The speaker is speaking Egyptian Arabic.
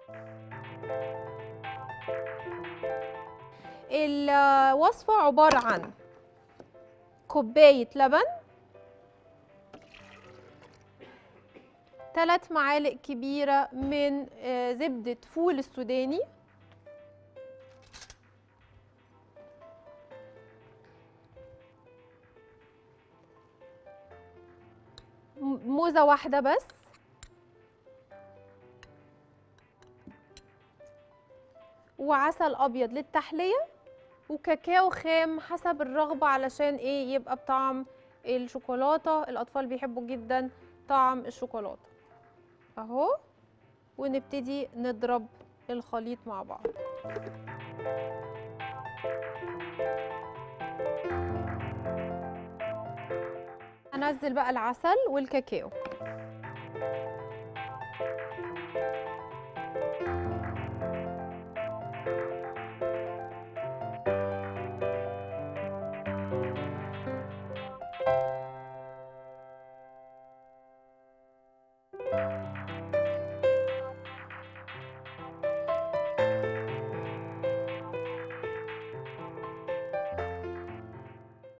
الوصفة عبارة عن كوباية لبن ثلاث معالق كبيرة من آه، زبدة فول السوداني م- موزة واحدة بس وعسل أبيض للتحلية وكاكاو خام حسب الرغبة علشان ايه يبقى بطعم الشوكولاتة الأطفال بيحبوا جدا طعم الشوكولاتة اهو ونبتدي نضرب الخليط مع بعض هنزل بقى العسل والكاكاو